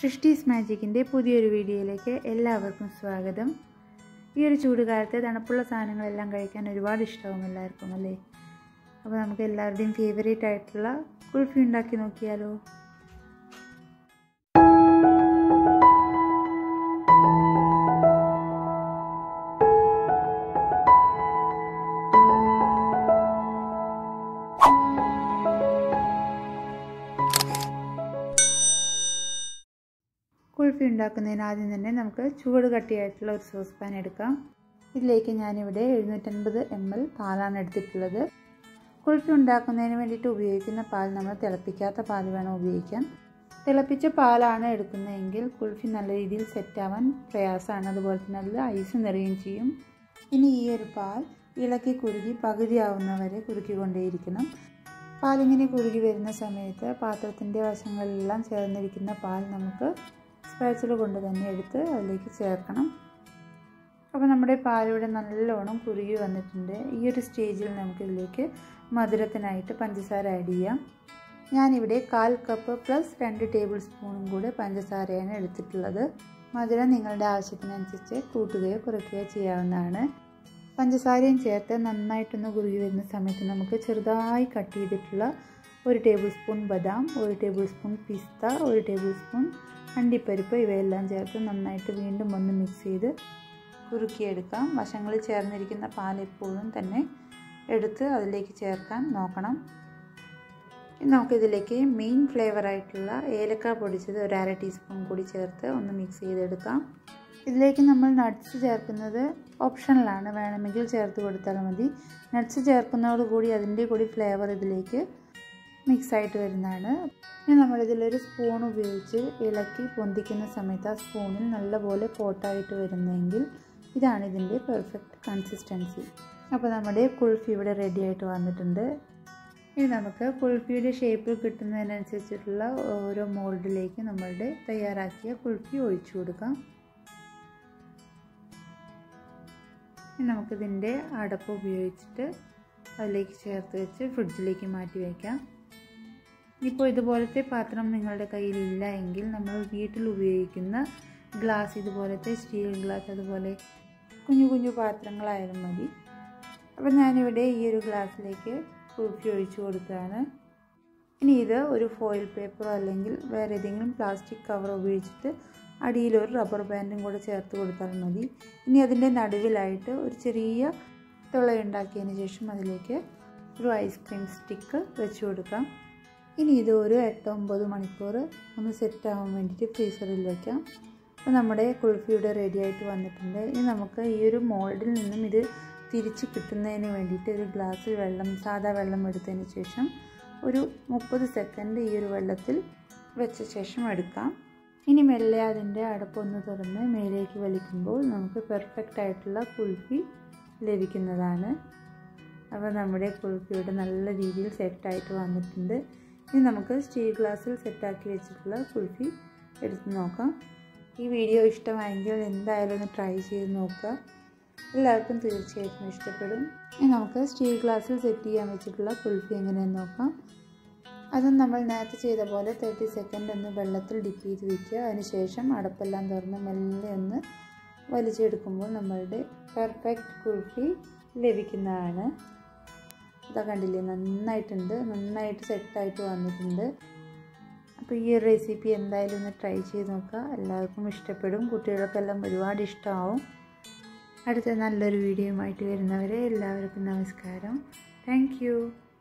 സൃഷ്ടീസ് മാജിക്കിൻ്റെ പുതിയൊരു വീഡിയോയിലേക്ക് എല്ലാവർക്കും സ്വാഗതം ഈ ഒരു ചൂടുകാലത്ത് തണുപ്പുള്ള സാധനങ്ങളെല്ലാം കഴിക്കാൻ ഒരുപാട് ഇഷ്ടമാവും എല്ലാവർക്കും അല്ലേ അപ്പോൾ നമുക്ക് എല്ലാവരുടെയും ഫേവറേറ്റ് ആയിട്ടുള്ള കുൾഫി ഉണ്ടാക്കി നോക്കിയാലോ കുൾഫി ഉണ്ടാക്കുന്നതിന് ആദ്യം തന്നെ നമുക്ക് ചൂട് കട്ടിയായിട്ടുള്ള ഒരു സോസ് പാൻ എടുക്കാം ഇതിലേക്ക് ഞാനിവിടെ എഴുന്നൂറ്റൻപത് എം എൽ പാലാണ് എടുത്തിട്ടുള്ളത് കുൾഫി ഉണ്ടാക്കുന്നതിന് വേണ്ടിയിട്ട് ഉപയോഗിക്കുന്ന പാൽ നമ്മൾ തിളപ്പിക്കാത്ത പാൽ വേണം ഉപയോഗിക്കാൻ തിളപ്പിച്ച പാലാണ് എടുക്കുന്നതെങ്കിൽ കുൾഫി നല്ല രീതിയിൽ സെറ്റാവാൻ പ്രയാസമാണ് അതുപോലെ തന്നെ അതിൽ ഐസ് നിറയുകയും ചെയ്യും ഇനി ഈ ഒരു പാൽ ഇളക്കി കുറുകി പകുതിയാവുന്നവരെ കുറുക്കിക്കൊണ്ടേയിരിക്കണം പാലിങ്ങനെ കുറുകി വരുന്ന സമയത്ത് പാത്രത്തിൻ്റെ വശങ്ങളിലെല്ലാം ചേർന്നിരിക്കുന്ന പാൽ നമുക്ക് സ്പാച്ചിൽ കൊണ്ട് തന്നെ എടുത്ത് അതിലേക്ക് ചേർക്കണം അപ്പോൾ നമ്മുടെ പാലിവിടെ നല്ലോണം കുറുകി വന്നിട്ടുണ്ട് ഈ ഒരു സ്റ്റേജിൽ നമുക്കിതിലേക്ക് മധുരത്തിനായിട്ട് പഞ്ചസാര ആഡ് ചെയ്യാം ഞാനിവിടെ കാൽ കപ്പ് പ്ലസ് രണ്ട് ടേബിൾ സ്പൂണും കൂടെ പഞ്ചസാരയാണ് എടുത്തിട്ടുള്ളത് മധുരം നിങ്ങളുടെ ആവശ്യത്തിനനുസരിച്ച് കൂട്ടുകയോ കുറയ്ക്കുകയോ ചെയ്യാവുന്നതാണ് പഞ്ചസാരയും ചേർത്ത് നന്നായിട്ടൊന്ന് കുറുകി വരുന്ന സമയത്ത് നമുക്ക് ചെറുതായി കട്ട് ചെയ്തിട്ടുള്ള ഒരു ടേബിൾ സ്പൂൺ ബദാം ഒരു ടേബിൾ സ്പൂൺ പിസ്ത ഒരു ടേബിൾ സ്പൂൺ അണ്ടിപ്പരിപ്പ് ഇവയെല്ലാം ചേർത്ത് നന്നായിട്ട് വീണ്ടും ഒന്ന് മിക്സ് ചെയ്ത് കുറുക്കിയെടുക്കാം വശങ്ങളിൽ ചേർന്നിരിക്കുന്ന പാൽ എപ്പോഴും തന്നെ എടുത്ത് അതിലേക്ക് ചേർക്കാൻ നോക്കണം നമുക്കിതിലേക്ക് മെയിൻ ഫ്ലേവർ ആയിട്ടുള്ള ഏലക്ക പൊടിച്ചത് ഒരു അര ടീസ്പൂൺ കൂടി ചേർത്ത് ഒന്ന് മിക്സ് ചെയ്തെടുക്കാം ഇതിലേക്ക് നമ്മൾ നട്ട്സ് ചേർക്കുന്നത് ഓപ്ഷണലാണ് വേണമെങ്കിൽ ചേർത്ത് കൊടുത്താൽ മതി നട്ട്സ് ചേർക്കുന്നതോടുകൂടി അതിൻ്റെ കൂടി ഫ്ലേവർ ഇതിലേക്ക് മിക്സ് ആയിട്ട് വരുന്നതാണ് ഇനി നമ്മളിതിലൊരു സ്പൂൺ ഉപയോഗിച്ച് ഇളക്കി പൊന്തിക്കുന്ന സമയത്ത് ആ സ്പൂണിൽ നല്ലപോലെ കോട്ടായിട്ട് വരുന്നെങ്കിൽ ഇതാണ് ഇതിൻ്റെ പെർഫെക്റ്റ് കൺസിസ്റ്റൻസി അപ്പോൾ നമ്മുടെ കുൾഫി ഇവിടെ റെഡി ആയിട്ട് വന്നിട്ടുണ്ട് ഇനി നമുക്ക് കുൾഫിയുടെ ഷേപ്പ് കിട്ടുന്നതിനനുസരിച്ചിട്ടുള്ള ഓരോ മോൾഡിലേക്ക് നമ്മളുടെ തയ്യാറാക്കിയ കുൾഫി ഒഴിച്ചു കൊടുക്കാം ഇനി നമുക്കിതിൻ്റെ അടപ്പ് ഉപയോഗിച്ചിട്ട് അതിലേക്ക് ചേർത്ത് വെച്ച് ഫ്രിഡ്ജിലേക്ക് മാറ്റി വയ്ക്കാം ഇപ്പോൾ ഇതുപോലത്തെ പാത്രം നിങ്ങളുടെ കയ്യിലില്ല എങ്കിൽ നമ്മൾ വീട്ടിൽ ഉപയോഗിക്കുന്ന ഗ്ലാസ് ഇതുപോലത്തെ സ്റ്റീൽ ഗ്ലാസ് അതുപോലെ കുഞ്ഞു കുഞ്ഞു പാത്രങ്ങളായാലും മതി അപ്പോൾ ഞാനിവിടെ ഈ ഒരു ഗ്ലാസ്സിലേക്ക് കുൾഫി ഒഴിച്ചു കൊടുക്കുകയാണ് ഇനി ഇത് ഒരു ഫോയിൽ പേപ്പറോ അല്ലെങ്കിൽ വേറെ ഏതെങ്കിലും പ്ലാസ്റ്റിക് കവർ ഉപയോഗിച്ചിട്ട് അടിയിൽ ഒരു റബ്ബർ ബാൻഡും കൂടെ ചേർത്ത് കൊടുത്താൽ മതി ഇനി അതിൻ്റെ നടുവിലായിട്ട് ഒരു ചെറിയ തുളയുണ്ടാക്കിയതിന് ശേഷം അതിലേക്ക് ഒരു ഐസ്ക്രീം സ്റ്റിക്ക് വെച്ച് കൊടുക്കാം ഇനി ഇത് ഒരു എട്ട് ഒമ്പത് മണിക്കൂർ ഒന്ന് സെറ്റ് ആവാൻ വേണ്ടിയിട്ട് ഫ്രീസറിൽ വയ്ക്കാം അപ്പോൾ നമ്മുടെ കുൾഫിയുടെ റെഡി ആയിട്ട് വന്നിട്ടുണ്ട് ഇനി നമുക്ക് ഈ ഒരു മോൾഡിൽ നിന്നും ഇത് തിരിച്ച് കിട്ടുന്നതിന് വേണ്ടിയിട്ട് ഒരു ഗ്ലാസ്സിൽ വെള്ളം സാധാ വെള്ളം എടുത്തതിന് ശേഷം ഒരു മുപ്പത് സെക്കൻഡ് ഈ ഒരു വെള്ളത്തിൽ വെച്ച ശേഷം എടുക്കാം ഇനി മെല്ലെ അതിൻ്റെ അടപ്പൊന്ന് തുറന്ന് മേലേക്ക് വലിക്കുമ്പോൾ നമുക്ക് പെർഫെക്റ്റ് ആയിട്ടുള്ള കുൾഫി ലഭിക്കുന്നതാണ് അപ്പോൾ നമ്മുടെ കുൾഫിയുടെ നല്ല രീതിയിൽ സെറ്റായിട്ട് വന്നിട്ടുണ്ട് ഇനി നമുക്ക് സ്റ്റീൽ ഗ്ലാസ്സിൽ സെറ്റാക്കി വെച്ചിട്ടുള്ള കുൾഫി എടുത്ത് നോക്കാം ഈ വീഡിയോ ഇഷ്ടമായെങ്കിൽ എന്തായാലും ഒന്ന് ട്രൈ ചെയ്ത് നോക്കുക എല്ലാവർക്കും തീർച്ചയായിട്ടും ഇഷ്ടപ്പെടും ഇനി നമുക്ക് സ്റ്റീൽ ഗ്ലാസ്സിൽ സെറ്റ് ചെയ്യാൻ വെച്ചിട്ടുള്ള കുൾഫി എങ്ങനെയെന്ന് നോക്കാം അതും നമ്മൾ നേരത്തെ ചെയ്ത പോലെ തേർട്ടി സെക്കൻഡ് ഒന്ന് വെള്ളത്തിൽ ഡിപ്പ് ചെയ്ത് വയ്ക്കുക അതിനുശേഷം അടപ്പെല്ലാം തുറന്ന് മെല്ലെ ഒന്ന് വലിച്ചെടുക്കുമ്പോൾ നമ്മളുടെ പെർഫെക്റ്റ് കുൾഫി ലഭിക്കുന്നതാണ് ഇതാ കണ്ടില്ലേ നന്നായിട്ടുണ്ട് നന്നായിട്ട് സെറ്റായിട്ട് വന്നിട്ടുണ്ട് അപ്പോൾ ഈ ഒരു റെസിപ്പി എന്തായാലും ഒന്ന് ട്രൈ ചെയ്ത് നോക്കുക എല്ലാവർക്കും ഇഷ്ടപ്പെടും കുട്ടികൾക്കെല്ലാം ഒരുപാട് ഇഷ്ടമാവും അടുത്ത നല്ലൊരു വീഡിയോയുമായിട്ട് വരുന്നവരെ എല്ലാവർക്കും നമസ്കാരം താങ്ക്